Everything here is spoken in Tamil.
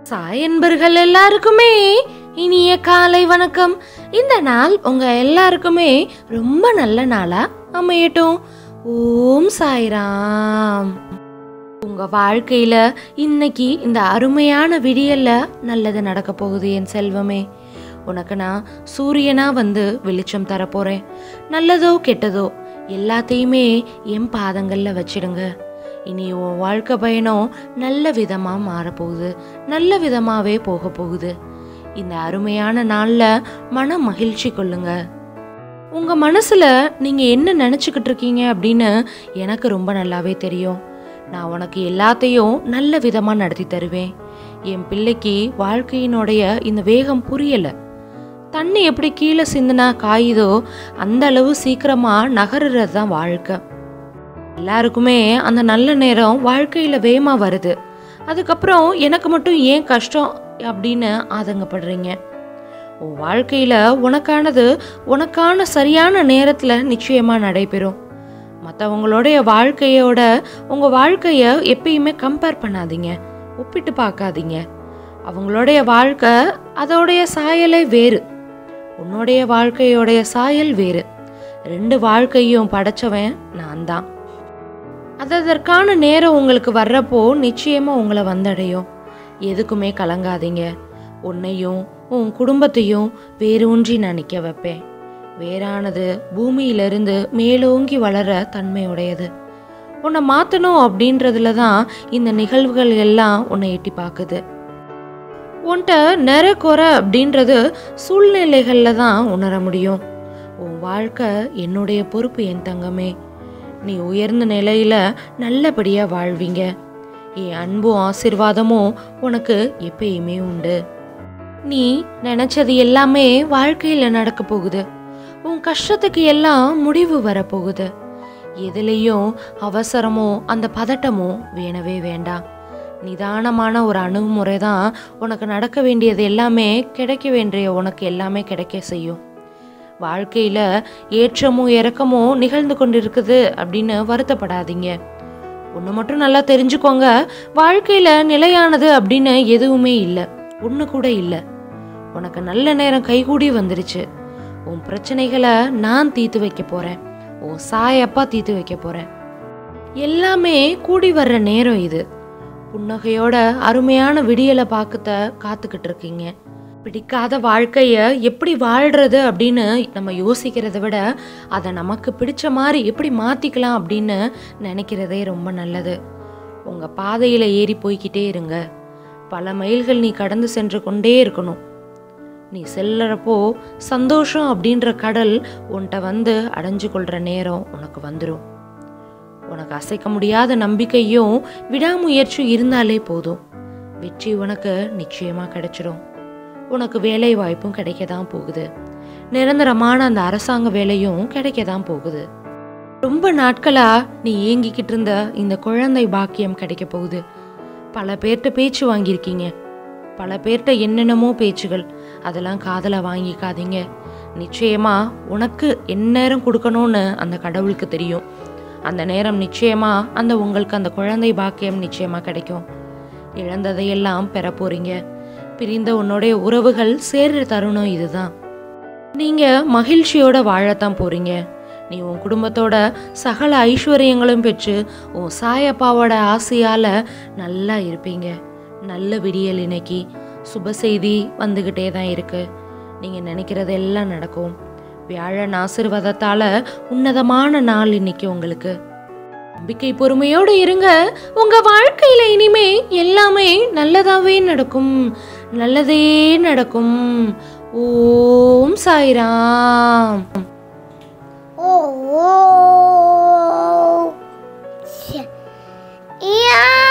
சாய் என்பர்கள் எல்லாருக்குமே இனிய காலை வணக்கம் இந்த நாள் உங்க எல்லாருக்குமே ரொம்ப நல்ல நாளா அமையட்டும் ஓம் சாய்ராம் உங்க வாழ்க்கையில இன்னைக்கு இந்த அருமையான விடியல்ல நல்லது நடக்க போகுது என் செல்வமே உனக்கு நான் சூரியனா வந்து வெளிச்சம் தரப்போறேன் நல்லதோ கெட்டதோ எல்லாத்தையுமே என் பாதங்கள்ல வச்சிடுங்க இனி உன் வாழ்க்கை பயணம் நல்ல விதமாக மாறப்போகுது நல்ல விதமாகவே போக போகுது இந்த அருமையான நாளில் மன மகிழ்ச்சி கொள்ளுங்க உங்கள் மனசில் நீங்கள் என்ன நினச்சிக்கிட்டு இருக்கீங்க அப்படின்னு எனக்கு ரொம்ப நல்லாவே தெரியும் நான் உனக்கு எல்லாத்தையும் நல்ல விதமாக நடத்தி தருவேன் என் பிள்ளைக்கு வாழ்க்கையினுடைய இந்த வேகம் புரியலை தண்ணி எப்படி கீழே சிந்துனா காயுதோ அந்த அளவு சீக்கிரமாக நகருறது தான் வாழ்க்கை எல்லாருக்குமே அந்த நல்ல நேரம் வாழ்க்கையில் வேகமாக வருது அதுக்கப்புறம் எனக்கு மட்டும் ஏன் கஷ்டம் அப்படின்னு ஆதங்கப்படுறீங்க உன் வாழ்க்கையில் உனக்கானது உனக்கான சரியான நேரத்தில் நிச்சயமாக நடைபெறும் மற்றவங்களுடைய வாழ்க்கையோட உங்கள் வாழ்க்கையை எப்பயுமே கம்பேர் பண்ணாதீங்க ஒப்பிட்டு பார்க்காதீங்க அவங்களுடைய வாழ்க்கை அதோடைய சாயலே வேறு உன்னுடைய வாழ்க்கையோடைய சாயல் வேறு ரெண்டு வாழ்க்கையும் படைச்சவன் நான் தான் அது அதற்கான நேரம் உங்களுக்கு வர்றப்போ நிச்சயமா உங்களை வந்தடையும் எதுக்குமே கலங்காதீங்க உன்னையும் உன் குடும்பத்தையும் வேரூன்றி நான் நிற்க வைப்பேன் வேறானது பூமியிலிருந்து மேலோங்கி வளர தன்மையுடையது உன்னை மாற்றணும் அப்படின்றதுல தான் இந்த நிகழ்வுகள் எல்லாம் உன்னை எட்டி பார்க்குது உன்கிட்ட நிற குறை அப்படின்றது சூழ்நிலைகளில் தான் உணர முடியும் உன் வாழ்க்கை என்னுடைய பொறுப்பு என் தங்கமே நீ உயர்ந்த நிலையில நல்லபடியா வாழ்வீங்க என் அன்பும் ஆசிர்வாதமும் உனக்கு எப்பயுமே உண்டு நீ நினைச்சது எல்லாமே வாழ்க்கையில நடக்க போகுது உன் கஷ்டத்துக்கு எல்லாம் முடிவு வரப்போகுது எதுலேயும் அவசரமோ அந்த பதட்டமோ வேணவே வேண்டாம் நிதானமான ஒரு அணுகுமுறை தான் உனக்கு நடக்க வேண்டியது எல்லாமே கிடைக்க வேண்டிய உனக்கு எல்லாமே கிடைக்க செய்யும் வாழ்க்கையில ஏற்றமும் இறக்கமும் நிகழ்ந்து கொண்டிருக்குது அப்படின்னு வருத்தப்படாதீங்க ஒன்று மட்டும் நல்லா தெரிஞ்சுக்கோங்க வாழ்க்கையில நிலையானது அப்படின்னு எதுவுமே இல்லை ஒன்று கூட இல்லை உனக்கு நல்ல நேரம் கைகூடி வந்துருச்சு உன் பிரச்சனைகளை நான் தீர்த்து வைக்க போறேன் உன் சாயப்பா தீர்த்து வைக்க போறேன் எல்லாமே கூடி வர்ற நேரம் இது புன்னகையோட அருமையான விடியலை பார்க்கத்த காத்துக்கிட்டு இருக்கீங்க பிடிக்காத வாழ்க்கைய எப்படி வாழ்றது அப்படின்னு நம்ம யோசிக்கிறத விட அதை நமக்கு பிடிச்ச மாதிரி எப்படி மாத்திக்கலாம் அப்படின்னு நினைக்கிறதே ரொம்ப நல்லது உங்க பாதையில ஏறி போய்கிட்டே இருங்க பல மைல்கள் நீ கடந்து சென்று கொண்டே இருக்கணும் நீ செல்லுறப்போ சந்தோஷம் அப்படின்ற கடல் உன்கிட்ட வந்து அடைஞ்சு கொள்ற நேரம் உனக்கு வந்துடும் உனக்கு அசைக்க முடியாத நம்பிக்கையும் விடாமுயற்சியும் இருந்தாலே போதும் வெற்றி உனக்கு நிச்சயமா கிடைச்சிடும் உனக்கு வேலை வாய்ப்பும் கிடைக்க தான் போகுது நிரந்தரமான அந்த அரசாங்க வேலையும் கிடைக்க தான் போகுது ரொம்ப நாட்களா நீ ஏங்கிக்கிட்டு இருந்த இந்த குழந்தை பாக்கியம் கிடைக்க போகுது பல பேர்கிட்ட பேச்சு வாங்கியிருக்கீங்க பல பேர்கிட்ட என்னென்னமோ பேச்சுகள் அதெல்லாம் காதல வாங்கிக்காதீங்க நிச்சயமா உனக்கு எந்நேரம் கொடுக்கணும்னு அந்த கடவுளுக்கு தெரியும் அந்த நேரம் நிச்சயமா அந்த உங்களுக்கு அந்த குழந்தை பாக்கியம் நிச்சயமா கிடைக்கும் இழந்ததையெல்லாம் பெற போறீங்க பிரிந்த உன்னுடைய உறவுகள் சேர்ற தருணம் இதுதான் நீங்க மகிழ்ச்சியோட வாழத்தான் போறீங்க நீ உன் குடும்பத்தோட சகல ஐஸ்வர்யங்களும் பெற்று உன் சாயப்பாவோட ஆசையால நல்லா இருப்பீங்க நல்ல விடியல் இன்னைக்கு சுப செய்தி வந்துகிட்டே தான் இருக்கு நீங்க நினைக்கிறது எல்லாம் நடக்கும் வியாழன் ஆசிர்வாதத்தால உன்னதமான நாள் இன்னைக்கு உங்களுக்கு நம்பிக்கை பொறுமையோடு இருங்க உங்க வாழ்க்கையில இனிமே எல்லாமே நல்லதாவே நடக்கும் நல்லதே நடக்கும் ஓம் சாய்ராம் ஓ ஓ. ச்சே. யா